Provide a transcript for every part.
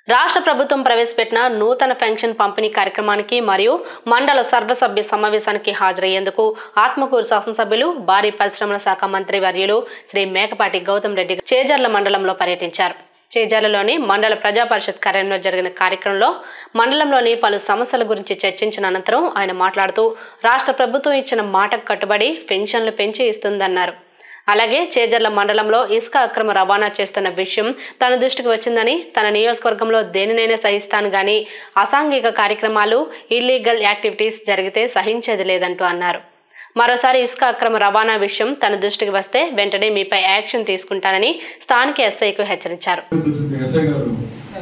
రాష్ట్ర ప్రభుత్వం ప్రవేశపెట్టిన నూతన పెన్షన్ పంపిణీ కార్యక్రమానికి మరియు మండల సర్వసభ్య సమావేశానికి హాజరయ్యేందుకు ఆత్మకూరు శాసనసభ్యులు భారీ పరిశ్రమల శాఖ మంత్రి వర్యులు శ్రీ మేకపాటి గౌతమ్ రెడ్డి చేజర్ల మండలంలో పర్యటించారు చేజర్లలోని మండల ప్రజా పరిషత్ కార్యాలయంలో జరిగిన కార్యక్రమంలో మండలంలోని పలు సమస్యల గురించి చర్చించిన అనంతరం ఆయన మాట్లాడుతూ రాష్ట్ర ప్రభుత్వం ఇచ్చిన మాటకు కట్టుబడి పెన్షన్లు పెంచి ఇస్తుందన్నారు అలాగే చేజర్ల మండలంలో ఇసుక అక్రమ రవాణా చేస్తున్న విషయం తన దృష్టికి వచ్చిందని తన నియోజకవర్గంలో దేనినైనా సహిస్తాను గాని అసాంఘిక కార్యక్రమాలు ఇల్లీగల్ యాక్టివిటీస్ జరిగితే సహించేది లేదంటూ అన్నారు మరోసారి ఇసుక అక్రమ రవాణా విషయం తన దృష్టికి వస్తే వెంటనే మీపై యాక్షన్ తీసుకుంటానని స్థానిక ఎస్ఐకు హెచ్చరించారు వచ్చింది ఎస్ఐ గారు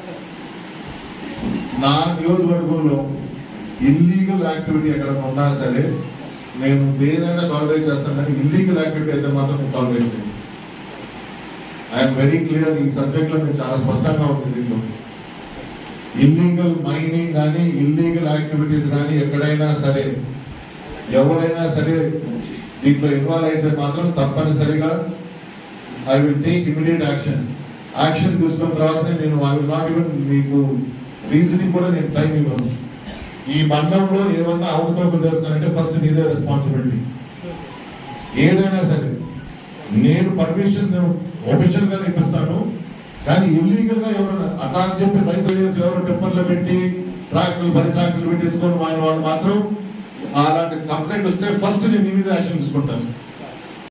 నా నియోజకవర్గంలో ఇల్లీగల్ యాక్టివిటీ ఎక్కడ ఉన్నా సరే నేను దేనైనా టాలరేట్ చేస్తాను కానీ ఇల్లీగల్ యాక్టివిటీ అయితే మాత్రం నేను టాలరేట్ చేయను ఐఎమ్ వెరీ క్లియర్ ఈ సబ్జెక్ట్ లో నేను చాలా స్పష్టంగా ఉంది దీంట్లో ఇల్లీగల్ మైనింగ్ కానీ ఇల్లీగల్ యాక్టివిటీస్ కానీ ఎక్కడైనా సరే ఎవరైనా సరే దీంట్లో ఇన్వాల్వ్ అయితే మాత్రం తప్పనిసరిగా I will take immediate action action తీసుకున్న తర్వాతనే నేను ఐ విల్ నాట్ ఈవెన్ మీకు రీజనింగ్ కూడా నేను టైం ఇవ్వను ఈ మండలంలో ఏమన్నా అవకతవకలు జరుగుతానంటే ఫస్ట్ నీదే రెస్పాన్సిబిలిటీ ఏదైనా సరే నేను పర్మిషన్ ఒఫిషియల్ గా ఇప్పిస్తాను కానీ ఇల్లీగల్ గా ఎవరైనా అట్లా అని చెప్పి రైతులు చేసి ఎవరు పెప్పర్లు పెట్టి ట్రాక్టర్లు పది ట్రాక్టర్లు పెట్టించుకొని వాళ్ళ వాళ్ళు మాత్రం అలాంటి కంప్లైంట్ వస్తే ఫస్ట్ నేను నీ మీద యాక్షన్ తీసుకుంటాను